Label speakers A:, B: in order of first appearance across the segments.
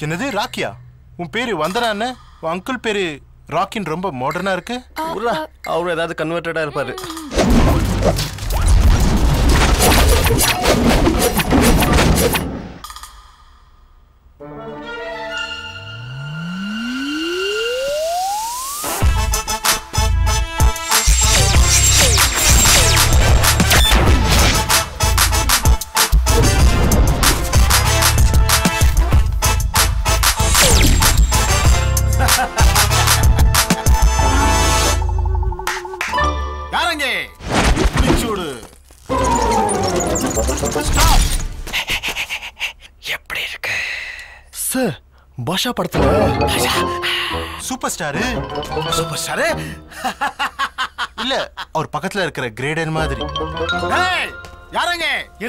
A: என்னது ராக்கியா உன் பேரு வந்தனான்னு உன் அங்கிள் பேரு ராக்கின் ரொம்ப மாடர்னா இருக்கு
B: உர்ரா, அவரு ஏதாவது கன்வெர்டடா இருப்பாரு
C: யாரங்க பிடிச்சுடு
B: சார் பாஷா படத்துல
A: சூப்பர் ஸ்டாரு
C: சூப்பர் ஸ்டாரு
A: இல்ல அவர் பக்கத்துல இருக்கிற கிரேடன் மாதிரி
C: டேய் யாரங்க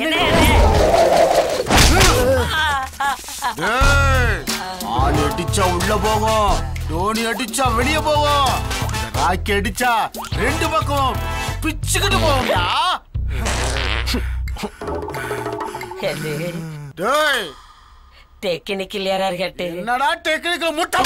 C: டேய் ஆணி அடிச்சா உள்ள போகும் தோனி அடிச்சா வெளிய போகும் இந்த ராக்கி அடிச்சா ரெண்டு பக்கம் பிச்சுக்கிட்டு போகும்டா டேய்
D: டெக்னிக்கல் யாராரு கேட்டு
C: என்னடா டெக்னிக்கல் முட்டை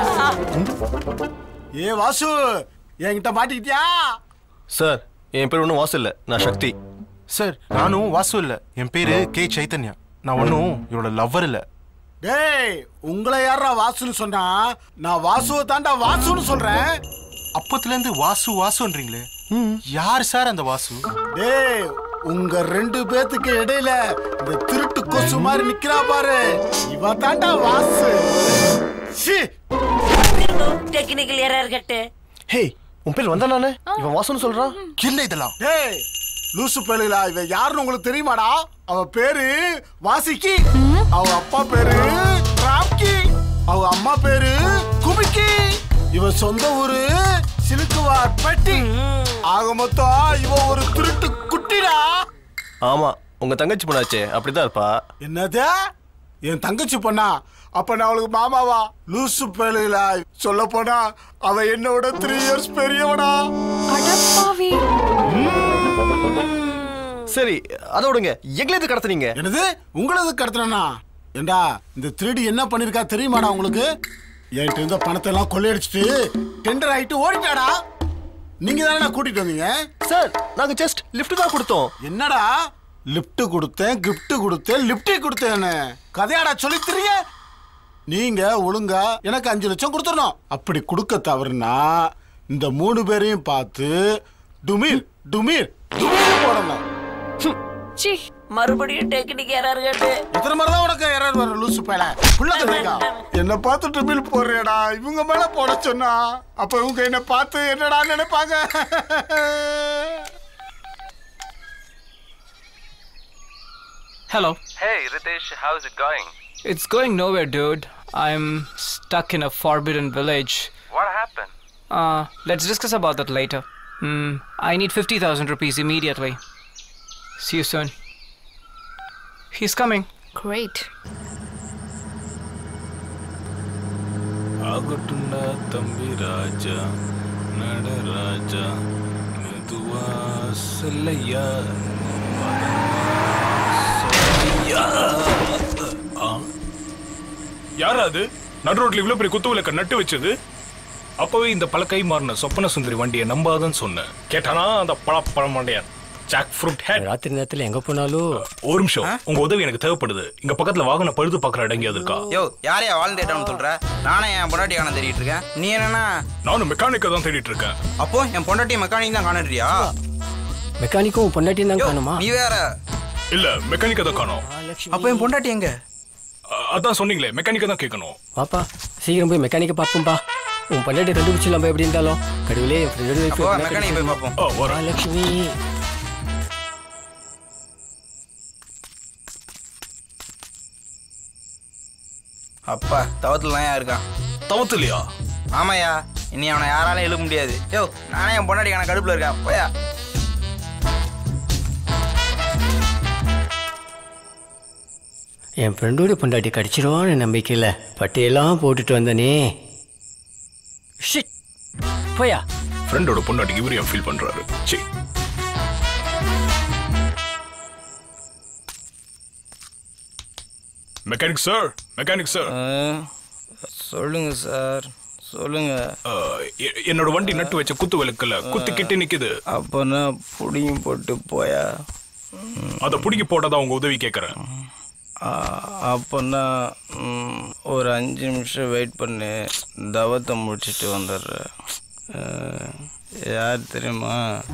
C: ஏ வாசு என்கிட்ட மாட்டிக்கிட்டியா
B: சார் என் பேர் ஒன்றும் வாசு இல்ல நான் சக்தி
A: சார் நானும் வாசு இல்ல என் பேரு கே சைத்தன்யா நான் ஒன்னும் இவரோட லவ்வர் இல்ல
C: டேய் உங்களை யாரா வாசுன்னு சொன்னா நான் வாசுவை தாண்டா வாசுன்னு சொல்றேன்
A: அப்பத்துல இருந்து வாசு வாசுன்றீங்களே யார் சார் அந்த வாசு
C: டேய் உங்க ரெண்டு பேத்துக்கு இடையில இந்த திருட்டு கொசு மாதிரி நிக்கிறா பாரு இவ தாண்டா வாசு சி
D: டெக்னிக்கல் யாராரு கேட்டு
B: ஹே உன் பேர் வந்தா நானே இவன் வாசுன்னு சொல்றான்
A: என்ன இதெல்லாம்
C: டேய் லூசு பேலுகளா இவ யாருன்னு உங்களுக்கு தெரியுமாடா அவ பேரு வாசிக்கி அவ அப்பா பேரு ராம்கி அவ அம்மா பேரு குமிக்கி இவ சொந்த ஊரு சிலுக்குவார் பட்டி ஆக மொத்தம் இவ ஒரு திருட்டு குட்டிடா
B: ஆமா உங்க தங்கச்சி பொண்ணாச்சே அப்படிதான் இருப்பா
C: என்னது என் தங்கச்சி பொண்ணா அப்ப நான் அவளுக்கு மாமாவா லூசு பேலுகளா சொல்ல போனா அவ என்னோட த்ரீ இயர்ஸ் பெரியவனா
E: அடப்பாவி
B: சரி அதை விடுங்க எங்களை எது கடத்துனீங்க
C: என்னது உங்களது கடத்தினா ஏண்டா இந்த திருடி என்ன பண்ணிருக்கா தெரியுமாடா உங்களுக்கு என்கிட்ட இருந்த பணத்தை எல்லாம் கொள்ளையடிச்சிட்டு டெண்டர் ஆயிட்டு ஓடிட்டாடா நீங்க தானே கூட்டிட்டு வந்தீங்க
B: சார் நாங்க ஜஸ்ட் லிஃப்ட் தான் கொடுத்தோம்
C: என்னடா லிஃப்ட் கொடுத்தேன் gift கொடுத்தேன் லிஃப்ட் கொடுத்தேன்னு கதையாடா சொல்லி தெரிய நீங்க ஒழுங்கா எனக்கு அஞ்சு லட்சம் கொடுத்துடணும் அப்படி கொடுக்க தவறுனா இந்த மூணு பேரையும் பார்த்து டுமீர் டுமீர் டுமீர் போடணும்
E: சி
D: மறுபடியும் டெக்னிக் யாராரு கேட்டு
C: எத்தனை மாதிரி தான் உனக்கு எரர் வரும் லூசு பேல புள்ள கதைக்கா என்ன பார்த்து ட்ரிபிள் போடுறியடா இவங்க மேல போட சொன்னா அப்ப இவங்க என்ன பார்த்து என்னடா நினைப்பாங்க
F: Hello.
G: Hey, Ritesh, how's it going?
F: It's going nowhere, dude. I'm stuck in a forbidden village.
G: What happened?
F: Uh, let's discuss about that later. Hmm, I need 50,000 rupees immediately. See you soon. He's coming.
E: Great
H: ஆகட்டுண்டா தம்பி ராஜா நடராஜா மெதுவா செல்லையா யாரா அது நடு ரோட்ல இவ்வளவு பெரிய குத்து விளக்க நட்டு வச்சது அப்பவே இந்த பல கை மாறின சொப்பன சுந்தரி வண்டியை நம்பாதன்னு சொன்னேன் கேட்டானா அந்த பழப்பழம் மண்டையன் ஜாக் ஃப்ரூட் ஹேட்
I: ராத்திரி நேரத்துல எங்க போனாலும்
H: ஒரு நிமிஷம் உங்க உதவி எனக்கு தேவைப்படுது இங்க பக்கத்துல வாகன பழுது பாக்குற இடம் எங்கேயாவது இருக்கா
G: யோ யாரையா வாழ்ந்துட்டோம்னு சொல்ற நானே என் பொண்டாட்டி காண தேடிட்டு இருக்கேன் நீ என்னன்னா
H: நானும் மெக்கானிக்கை தான் தேடிட்டு இருக்கேன்
G: அப்போ என் பொண்டாட்டி மெக்கானிக் தான் காணறியா
I: மெக்கானிக்கும் பொண்டாட்டியும் தான்
G: யோ
I: காணுமா
G: நீ வேற
H: இல்ல மெக்கானிக்கை தான் காணோம்
G: அப்போ என் பொண்டாட்டி எங்க
H: அ- அதான் சொன்னீங்களே மெக்கானிக்கை தான் கேட்கணும்
I: பாப்பா சீக்கிரம் போய் மெக்கானிக்கை பார்ப்போம்பா உன் பொண்டாட்டி கண்டுபிடிச்சிடலாம் எப்படி இருந்தாலும் கடவுளே என் ஃப்ரெண்டோட
G: அப்போ
I: wife
G: மெக்கானிக் போய் பார்ப்போம்
H: ஆ, வரேன்.
I: மகாலட்சுமி
G: அப்பா தவத்துல தான் இருக்கான்
H: தவத்துலையா
G: ஆமாயா இனி அவனை யாராலையும் இழுக்க முடியாது யோ நானே என் பொண்டாட்டி காண கடுப்புல இருக்கேன் போயா
I: என் ஃப்ரெண்டோட பொண்டாட்டி கடிச்சிருவான்னு நம்பிக்கையில் பட்டியெல்லாம் போட்டுட்டு வந்தனே ஷிட் போயா
H: ஃப்ரெண்டோட பொண்டாட்டிக்கு இவரு ஃபீல் பண்றாரு சரி மெக்கானிக் சார் மெக்கானிக் சார்
G: சொல்லுங்க சார் சொல்லுங்க
H: என்னோட வண்டி நட்டு வச்ச குத்து விளக்குல குத்து கிட்டி நிக்குது
G: அப்பனா புடிங்கி போட்டு போயா
H: அத புடிக்கி போட்டதா உங்க உதவி கேக்குறேன்
G: அப்போனா ம், ஒரு அஞ்சு நிமிஷம் வெயிட் பண்ணு தவத்தை முடிச்சிட்டு வந்துடுறேன் அஹ், யார் தெரியுமா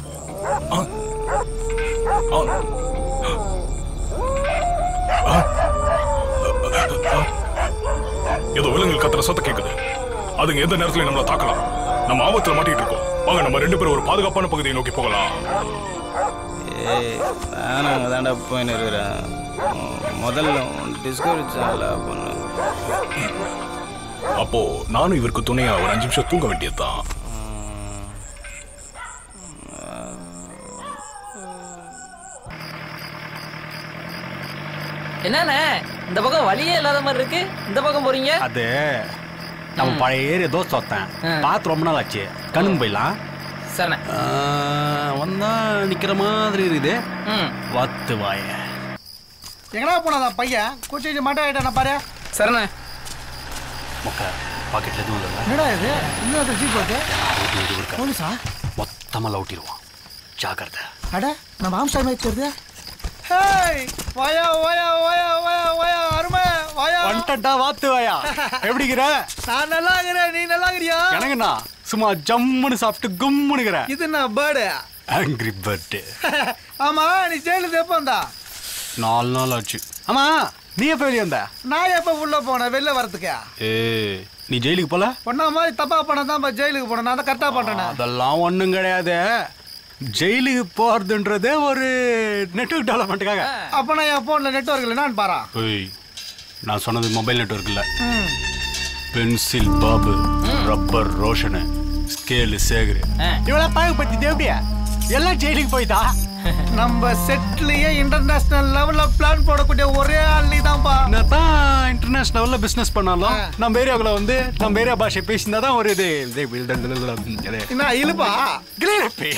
H: ஏதோ விலங்குகள் கத்துற சத்தம் கேக்குது அதுங்க எந்த நேரத்துல நம்மள தாக்கலாம் நம்ம ஆபத்துல மாட்டிட்டு இருக்கோம் வாங்க நம்ம ரெண்டு பேரும் ஒரு பாதுகாப்பான பகுதியை நோக்கி போகலாம்
G: ஏய் நான் அங்கே தாண்டா போயின்னு இருக்கிறேன் ம், முதல்ல டிஸ்கவரி சேனலில் பண்ணு
H: அப்போ நானும் இவருக்கு துணையா ஒரு அஞ்சு நிமிஷம் தூங்க வேண்டியதுதான்
J: என்னண்ணே இந்த பக்கம் வழியே இல்லாத மாதிரி இருக்கு இந்த பக்கம் போறீங்க
K: அது நம்ம பழைய ஏரியா தோசை சொத்தேன் பார்த்து ரொம்ப நாள் ஆச்சு கண்ணுங்க போயிடலாம்
J: சரிண்ணே
K: வந்தா நிக்கிற மாதிரி இருக்குது
J: ம்
K: வத்து வாய
C: எங்கடா போனதா பையன் கூச்சி மாட்டே ஆயிட்டான பாரு
J: சரிண்ணே
K: மொக்க பாக்கெட்ல எதுவும் இல்லை
C: என்னடா இது இன்னொரு ஜீப் வருது போலீஸா
K: மொத்தமா லவுட்டிடுவான் ஜாக்கிரதை
C: அட நம்ம ஆம்சா மேட்ச் வருது ஹேய் வாயா வாயா வாயா வாயா வாயா அருமை வாயா
K: வந்துட்டா வாத்து வாயா எப்படிங்கிற
C: நான் நல்லா இருக்கிறேன் நீ நல்லா இருக்கிறியா
K: எனக்குண்ணா சும்மா ஜம்முன்னு சாப்பிட்டு கும்முனுங்கிற
C: இது என்ன பேர்டு
K: ஆங்கிரி பர்டு
C: ஆமா நீ ஜெயிலுக்கு எப்போ வந்தா
K: நாலு நாள் ஆச்சு ஆமா நீ எப்ப வெளியே வந்த
C: நான் எப்போ உள்ள போனேன் வெளில வரதுக்கு
K: ஏ நீ ஜெயிலுக்கு போல
C: பொண்ணா மாதிரி தப்பா பண்ணதான் ஜெயிலுக்கு போனேன் நான் தான் கரெக்டாக பண்ணுறேன்
K: அதெல்லாம் ஒண்ணும் கிடையாது ஜெயிலுக்கு போறதுன்றதே ஒரு நெட்வொர்க் டெவலப்மெண்ட்டுக்காக
C: அப்போ நான் என் ஃபோனில் நெட்ஒர்க் இல்லைன்னு பாரா
K: ஏய் நான் சொன்னது மொபைல் நெட்வொர்க் இல்ல pencil Babu rubber Roshan scale Sekar இவளை பாகப்படுத்தி எப்படியா எல்லாம் ஜெயிலுக்கு போயிட்டா
C: நம்ம செட்லயே இன்டர்நேஷனல் லெவல்ல பிளான் போடக்கூடிய ஒரே ஆள் நீ தான்ப்பா
K: என்னதான் இன்டர்நேஷனல் லெவலில் பிஸ்னஸ் பண்ணாலும் நம்ம ஏரியாவுக்குள்ள வந்து நம்ம ஏரியா பாஷை பேசினா தான் ஒரு இது இது இது
C: என்ன இழுப்பா
K: கிளியரப்பி.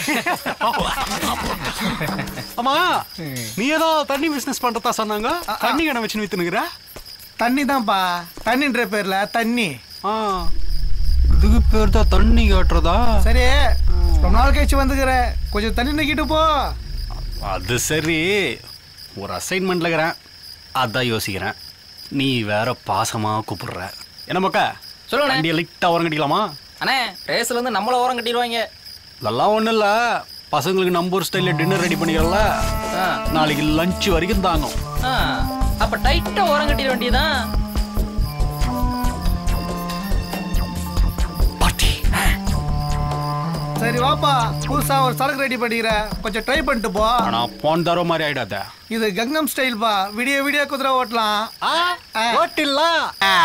K: ஆமா நீ ஏதோ தண்ணி பிசினஸ் பண்றதா சொன்னாங்க தண்ணி கடை வச்சு வித்துனுக்குற
C: தண்ணி தான்ப்பா தண்ணின்ற பேர்ல தண்ணி
K: ஆ இதுக்கு பேர் தான் தண்ணி காட்டுறதா
C: சரி ரொம்ப நாள் கழிச்சு வந்துக்கிற கொஞ்சம் தண்ணி நிக்கிட்டு போ
K: அது சரி ஒரு அசைன்மெண்ட்ல இருக்கிறேன் அதான் யோசிக்கிறேன் நீ வேற பாசமா கூப்பிடுற என்ன மக்கா
J: சொல்லுண்ணே.
K: வண்டியை லைட்டா உரம் கட்டிக்கலாமா
J: அண்ணே ரேஸ்ல இருந்து நம்மள ஓரம் கட்டிடுவாங்க
K: அதெல்லாம் ஒண்ணும் இல்ல பசங்களுக்கு நம்ம ஒரு ஸ்டைல்ல டின்னர் ரெடி பண்ணிக்கிறல
J: ஆ.
K: நாளைக்கு லஞ்ச் வரைக்கும் தாங்கும்
J: ஆ, அப்ப டைட்டா ஓரம் கட்டிட வேண்டியதான்
C: சரி வாப்பா புதுசா ஒரு சரக்கு ரெடி பண்ணிக்கிற கொஞ்சம் ட்ரை பண்ணிட்டு போ
K: ஆனா போன் தர மாதிரி ஆயிடாத
C: இது கங்கம் ஸ்டைல் பா விடிய விடிய குதிரை ஓட்டலாம்
K: ஓட்டிடலாம்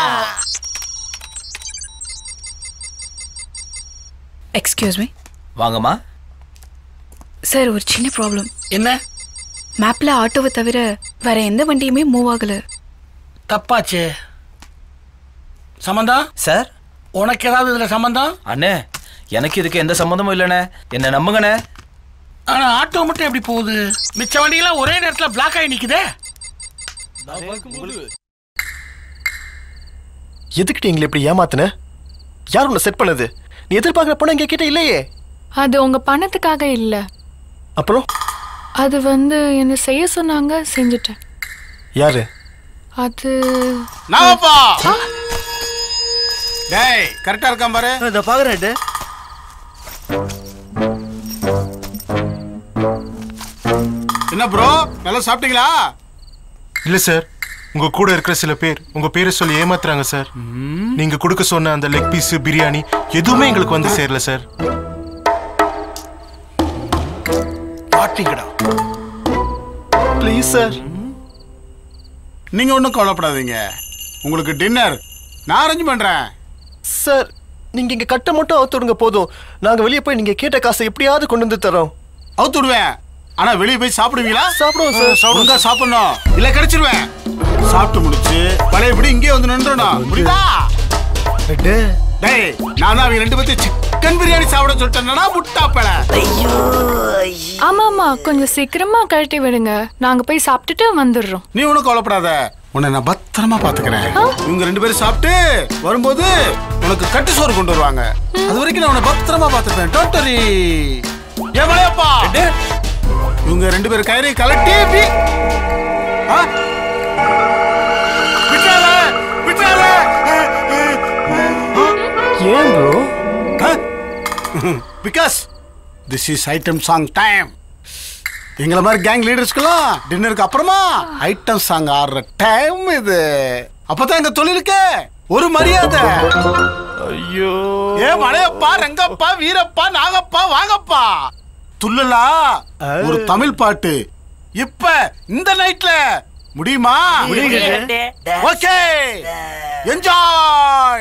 E: எக்ஸ்கியூஸ் மீ
G: வாங்கம்மா
E: சார் ஒரு சின்ன ப்ராப்ளம்
L: என்ன
E: மேப்ல ஆட்டோவை தவிர வேற எந்த வண்டியுமே மூவ் ஆகல
L: தப்பாச்சு சம்பந்தம்
G: சார்
L: உனக்கு ஏதாவது இதுல சம்பந்தம்
G: அண்ணே எனக்கு இதுக்கு எந்த சம்மந்தமும் இல்லைண்ணே என்ன நம்புங்கண்ணே
L: ஆனா ஆட்டோ மட்டும் எப்படி போகுது மிச்ச வண்டியெல்லாம் ஒரே நேரத்துல பிளாக் ஆகி நிக்குதே
B: எதுக்கிட்ட எங்களை இப்படி ஏமாத்துன யார் உன்னை செட் பண்ணது நீ எதிர்பார்க்குற பணம் எங்க கிட்ட இல்லையே
E: அது உங்க பணத்துக்காக இல்ல
B: அப்புறம்
E: அது வந்து என்ன செய்ய சொன்னாங்க செஞ்சுட்டேன்
B: யாரு
E: அது
C: நாப்பா டேய் கரெக்டா இருக்கான் பாரு
B: இதை பாக்குறேன்
C: என்ன ப்ரோ நல்லா சாப்பிட்டீங்களா
A: இல்ல சார் உங்க கூட இருக்கிற சில பேர் உங்க பேரை சொல்லி ஏமாத்துறாங்க சார் நீங்க கொடுக்க சொன்ன அந்த லெக் பீஸ் பிரியாணி எதுவுமே எங்களுக்கு வந்து சேரல சார்
C: மாட்டீங்கடா
B: ப்ளீஸ் சார்
C: நீங்க ஒன்றும் கவலைப்படாதீங்க உங்களுக்கு டின்னர் நான் அரேஞ்ச் பண்றேன்
B: சார் நீங்க இங்க கட்ட மட்டும் அவுத்து விடுங்க போதும் நாங்க வெளியே போய் நீங்க கேட்ட காசை எப்படியாவது கொண்டு வந்து தரோம்
C: அவுத்து விடுவேன் ஆனா வெளியே போய் சாப்பிடுவீங்களா
B: சாப்பிடுவோம் சார்
C: ஒழுங்கா சாப்பிடணும் இல்ல கிடைச்சிருவேன் சாப்பிட்டு முடிச்சு பழையபடி இங்கே வந்து நின்றணும் புரியுதா டேய் நான் தான் அவங்க ரெண்டு பேர்த்தையும் சிக்கன் பிரியாணி சாப்பிட சொல்லிட்டேன்னா முட்டாப்பல
E: ஆமா ஆமா கொஞ்சம் சீக்கிரமா கழட்டி விடுங்க நாங்க போய் சாப்பிட்டுட்டு வந்துடுறோம்
C: நீ ஒன்றும் கவலைப்படாத உன்னை நான் பத்திரமா பாத்துக்கிறேன் இவங்க ரெண்டு பேரும் சாப்பிட்டு வரும்போது உனக்கு கட்டு சோறு கொண்டு வருவாங்க அது வரைக்கும் நான் உன்னை பத்திரமா பாத்துப்பேன் டோட்டரி ஏன் மலையப்பா இவங்க ரெண்டு பேரும் கயிறை கலட்டி இப்படி ஆ? விட்டுறாத, விட்டுறாத.
B: ஏன் bro
C: because this is item song time எங்களை மாதிரி கேங் லீடர்ஸ்க்கெல்லாம் டின்னருக்கு அப்புறமா ஐட்டம் சாங் ஆடுற டைம் இது அப்பதான் எங்க தொழிலுக்கு ஒரு மரியாதை ஐயோ ஏ மலையப்பா ரங்கப்பா வீரப்பா நாகப்பா வாங்கப்பா துள்ளலா ஒரு தமிழ் பாட்டு இப்ப இந்த நைட்ல முடியுமா
D: முடியுங்க.
C: ஓகே என்ஜாய்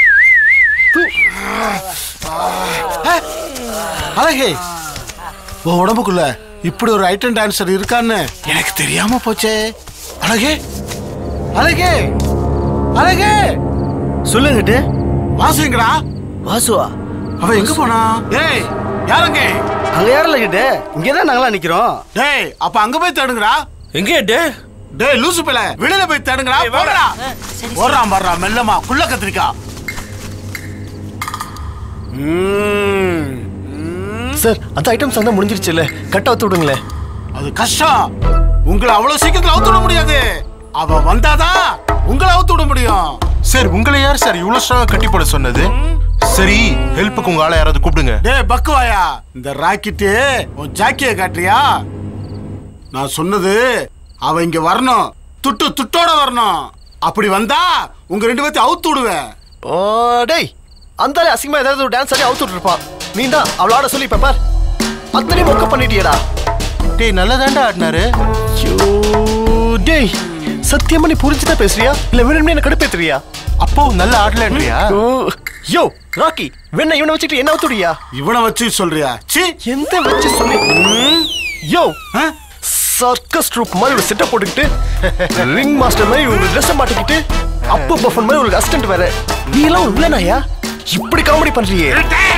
C: அழகே உன் உடம்புக்குள்ள இப்படி ஒரு ஐட்டம் டான்சர் இருக்கான்னு எனக்கு தெரியாம போச்சே அழகே அழகே அழகே
B: சொல்லுங்கட்டு
C: வாசுங்கடா
B: வாசுவா
C: அவன் எங்க போனா ஏய் யாருங்க
B: அங்க யாரில் கிட்ட இங்கதான் நாங்களா நிக்கிறோம்
C: டேய் அப்ப அங்க போய் தேடுங்கடா
B: எங்க டே
C: டேய் லூசு பிள்ளை வெளியில போய் தேடுங்கடா போடா ஓடுறான் வர்றா மெல்லமா குள்ள கத்திரிக்கா
B: சார் அந்த ஐட்டம்ஸ் தான் முடிஞ்சிருச்சுல்ல கட் அவுத்து விடுங்களேன்
C: அது கஷ்டம் உங்களை அவ்வளவு சீக்கிரத்துல அவுத்து விட முடியாது அவ வந்தாதான் உங்களை அவுத்து விட முடியும்
A: சார் உங்களை யார் சார் இவ்வளவு ஸ்ட்ராங்கா கட்டி போட சொன்னது சரி ஹெல்ப்புக்கு உங்க ஆளை யாராவது கூப்பிடுங்க
C: டேய் பக்குவாயா இந்த ராக்கெட்டு உன் ஜாக்கிய காட்டுறியா நான் சொன்னது அவ இங்க வரணும் துட்டு துட்டோட வரணும் அப்படி வந்தா உங்க ரெண்டு பேர்த்தையும் அவுத்து விடுவேன்
B: ஓ டேய் அந்த ஆளு அசிங்கமா ஏதாவது ஒரு டான்ஸ் ஆடி அவுத்து விட்டுருப்பான் நீ தான் அவளோட சொல்லி இப்ப பார் அத்தனையும் மொக்க பண்ணிட்டியடா
A: டேய் நல்லதாண்டா ஆடினாரு
B: ஐயோ டேய் சத்தியமா நீ புரிஞ்சுதான் பேசுறியா இல்ல வேணும்னே என்ன கடுப்பேத்துறியா
A: அப்போ நல்ல ஆடலன்றியா
B: ஓ, யோ ராக்கி வேணா இவனை வச்சுட்டு என்ன அவுத்துடியா
C: இவனை வச்சு சொல்றியா சி
B: எந்த வச்சு சொல்லி யோ சர்க்கஸ் ட்ரூப் மாதிரி ஒரு செட்டப் போட்டுக்கிட்டு ரிங் மாஸ்டர் மாதிரி ஒரு ட்ரெஸ் மாட்டிக்கிட்டு அப்பு பஃபன் மாதிரி ஒரு அசிஸ்டன்ட் வேற நீ எல்லாம் ஒரு வில்லனாயா இப்படி காமெடி பண்றியே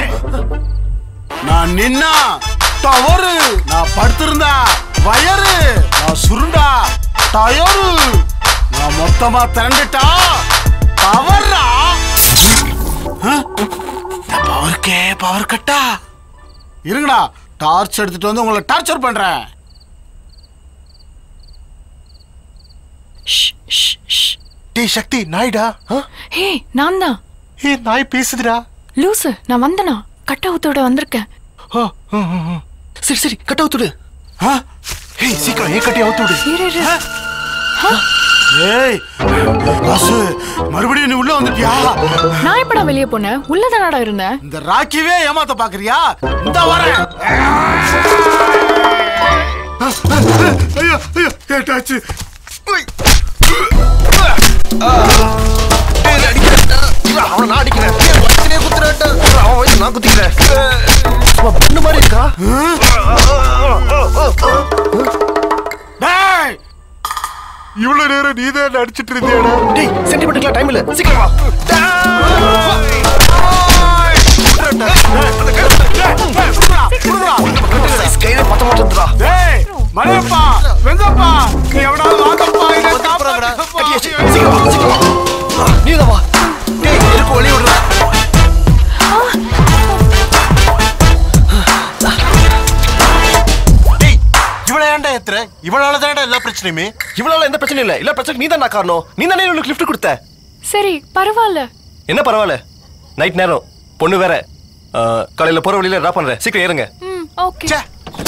C: நான் நின்னா டவரு நான் படுத்திருந்தா வயரு நான் சுருண்டா டயரு நான் மொத்தமா திரண்டுட்டா பவர்ரா பவருக்கே பவர் கட்டா இருங்கடா டார்ச் எடுத்துட்டு வந்து உங்களை டார்ச்சர் பண்றேன்
A: டேய் சக்தி நாய்டா
E: ஹே நான் தான்
A: ஏ நாய் பேசுதுடா
E: லூசு நான் வந்தனா கட்ட ஊத்தோட வந்திருக்கேன்
B: சரி சரி கட்ட அவுத்துடு
A: ஏய் சீக்கிரம் ஏ கட்டி அவுத்து விடு
E: இரு, இரு.
C: ஏய் வாசு மறுபடியும் நீ உள்ள வந்துட்டியா
E: நான் எப்படா வெளியே போனேன் உள்ளதானடா இருந்தேன்
C: இந்த ராக்கிவே ஏமாத்த பாக்குறியா இந்த வரேன் ஐயோ ஐயோ கேட்டாச்சு
B: அவனை நான் அடிக்கிறேன் ஏய், வயித்துலயே குத்துறேன்டா. அவன் வயித்துல நான் குத்திக்கிறேன் சும்மா பொண்ணு மாதிரி இருக்கா
C: டேய்
A: இவ்வளவு நேரம் நீதான் அடிச்சிட்டு இருந்தியாடா
B: டேய் சென்டிமெண்ட்டுக்குலாம் டைம் இல்ல சீக்கிரம் வா கையில பத்த மாட்டேன்றா
C: டேய் மலையப்பா வெங்கப்பா நீ எவனாவது வாங்கப்பா இதை காப்பாத்து.
B: சீக்கிரம் வா சீக்கிரம் வா நீதான் வா டேய் இருக்கு ஒளி விடுறா
A: டேய் இவள ஏன்டா ஏத்துற இவளால தானடா எல்லா பிரச்சனையுமே
B: இவளால எந்த பிரச்சனையும் இல்ல இல்ல பிரச்சனை நீ தான் காரணம் நீ தானே இவளுக்கு லிஃப்ட் கொடுத்த
E: சரி பரவாயில்ல
B: என்ன பரவாயில்ல நைட் நேரம் பொண்ணு வேற ஆ, காலையில போற வழியில ட்ராப் பண்றேன் சீக்கிரம் ஏறுங்க
E: ம் ஓகே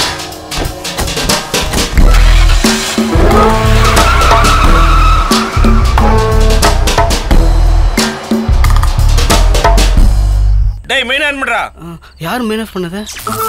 G: டேய் மெயின் ஆன் பண்றா
I: யார் மெயின் ஆஃப் பண்ணது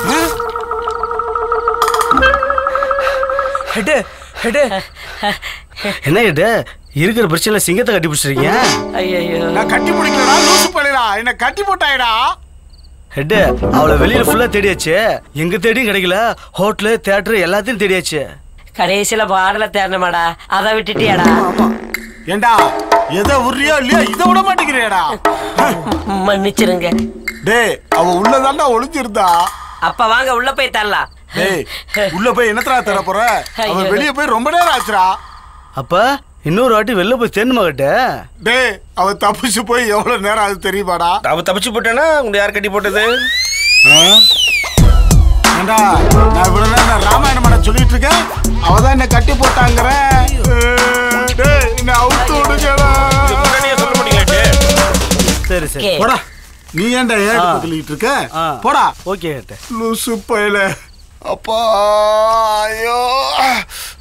I: ஹெட்டு ஹெட்டு என்ன ஹெட்டு இருக்கிற பிரச்சனை சிங்கத்தை கட்டி பிடிச்சிருக்கீங்க
D: ஐயோ
C: நான் கட்டி பிடிக்கலடா லூசு பண்ணிடா என்ன கட்டி போட்டாயடா
I: ஹெட்டு அவளை வெளியில ஃபுல்லா தேடியாச்சு எங்க தேடியும் கிடைக்கல ஹோட்டலு தியேட்டர் எல்லாத்தையும் தேடியாச்சு
D: கடைசியில பாடல தேடணுமாடா அதை விட்டுட்டியாடா
C: ஏண்டா எதை உரியா இல்லையா இதை விட மாட்டேங்கிறியாடா
D: மன்னிச்சிருங்க
C: டேய் அவ உள்ளதாண்டா ஒளிஞ்சிருந்தா
D: அப்ப வாங்க உள்ள போய் தரலாம்
C: டேய் உள்ள போய் என்னத்தடா தர போற அவன்
D: ஐயோ.
C: வெளிய போய் ரொம்ப நேரம் ஆச்சுடா
I: அப்ப இன்னொரு வாட்டி வெளில போய் தேனுமா கிட்ட
C: டேய் அவ தப்பிச்சு போய் எவ்வளவு நேரம் ஆகுது தெரியுமாடா
B: அவ தப்பிச்சு போட்டேன்னா உங்களை யார் கட்டி போட்டது
C: ஏண்டா நான் இவ்வளவு நேரம் நான் ராமாயணம் பண்ண சொல்லிட்டு இருக்கேன் அவ தான் என்ன கட்டி போட்டாங்கிற டேய் என்ன அவுத்து விடுங்கடா
B: சொல்ல மாட்டீங்களே
I: சரி சரி
C: போடா நீ ஏன்டா ஏன்
I: ஆ.
C: சொல்லிட்டு இருக்க
I: ஆ.
C: போடா
I: ஓகே கிட்ட
C: லூசு பயல அப்பா ஐயோ